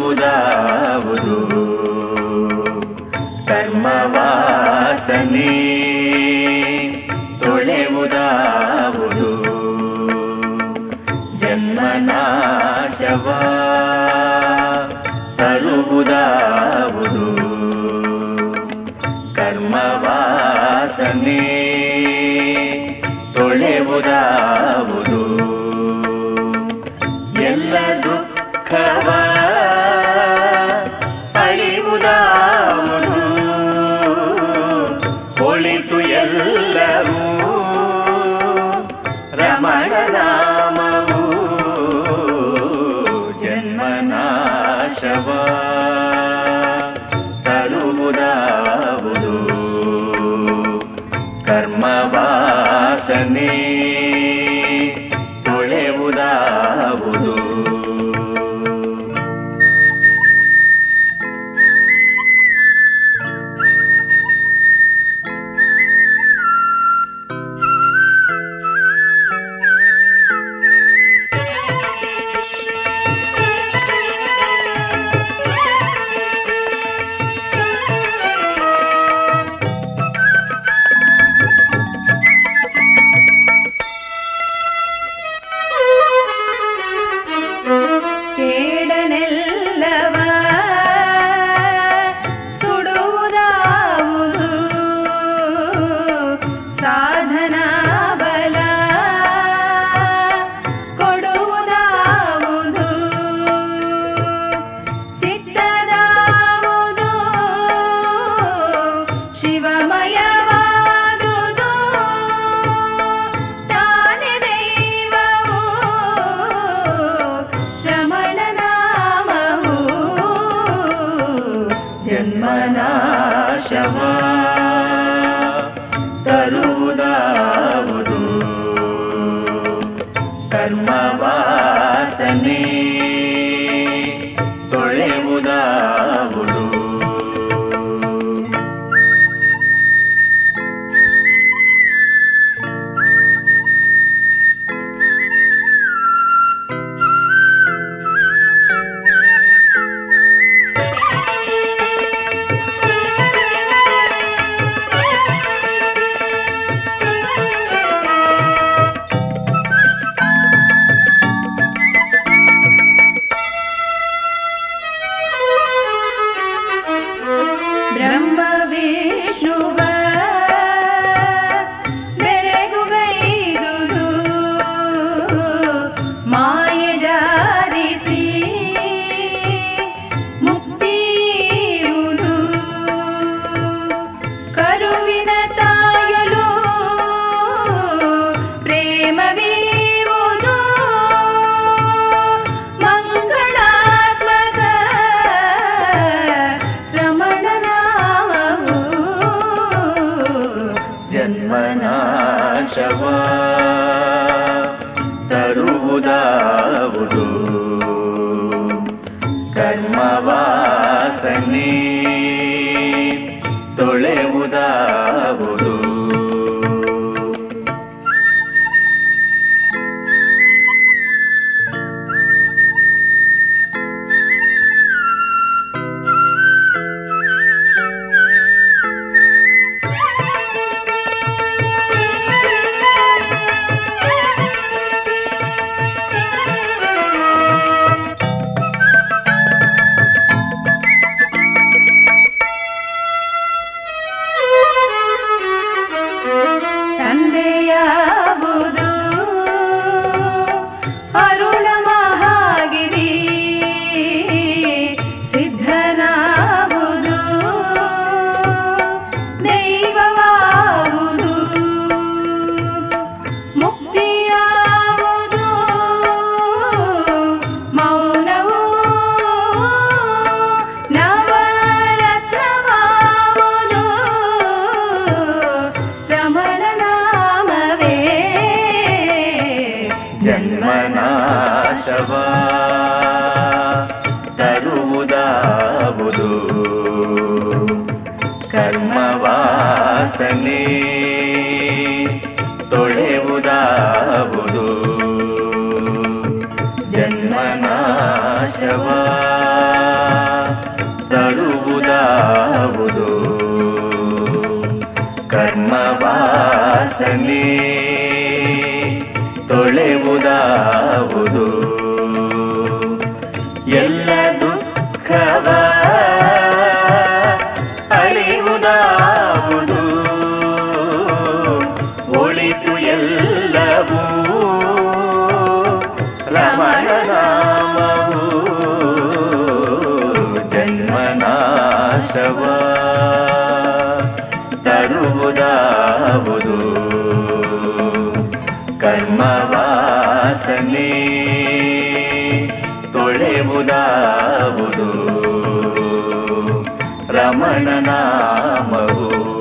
ತರುವುದಾವುದು ಕರ್ಮವಾಸನೆ ತೊಳೆವುದಾವುದು ಜನ್ಮನಾಶವ ತರುವುದಾವುದು ಕರ್ಮವಾಸನೆ ತೊಳೆವುದಾವುದು ಎಲ್ಲ ದುಃಖವ ಅಳಿವುದಾವುದು ಒಳಿತು ಎಲ್ಲವೂ ರಮಣ ನಾಮವು ಜನ್ಮನಾಶವ ತರುವುದಾವುದು ಕರ್ಮವಾಸನೆ ತೊಳೆವುದಾವುದು ಕೇಡನೆಲ್ಲವ ಸುಡುವುದಾವುದು ಸಾಧನಾ ಬಲ ಕೊಡುವುದಾವುದು ಚಿತ್ತದಾವುದು ಶಿವಮಯವಾದುದು ತಾನೇ ದೈವವು ರಮಣ ನಾಮವು ಜನ್ಮನಾಶವ ತರುವುದಾವುದು ಕರ್ಮವಾಸನೆ ತೊಳೆವುದಾವುದು ಬ್ರಹ್ಮ ವಿಷ್ಣುವ ಬೆರೆಗುಗೈದುದು ಮಾಯ ಜಾರಿಸಿ ಮುಕ್ತಿಯುವುದು ಕರುವಿನ ತಾಯಲು ಪ್ರೇಮವೀವುದು ಮಂಗಳಾತ್ಮಕ ರಮಣ ನಾಮವು ಜನ್ಮನಾಶವ ತರುವುದಾವುದು ಕರ್ಮವಾಸನೆ ತೊಳೆವುದಾವುದು ಿ ವಾಸನೆ ತೊಳೆವುದಾವುದು ಎಲ್ಲ ದುಃಖವ ಅಳಿವುದಾವುದು ಒಳಿತು ಎಲ್ಲವೂ ರಮಣ ನಾಮವು ಜನ್ಮನಾಶವ ತರುವುದಾವುದು ಕರ್ಮವಾಸನೆ ತೊಳೆವುದಾವುದು ರಮಣ ನಾಮವು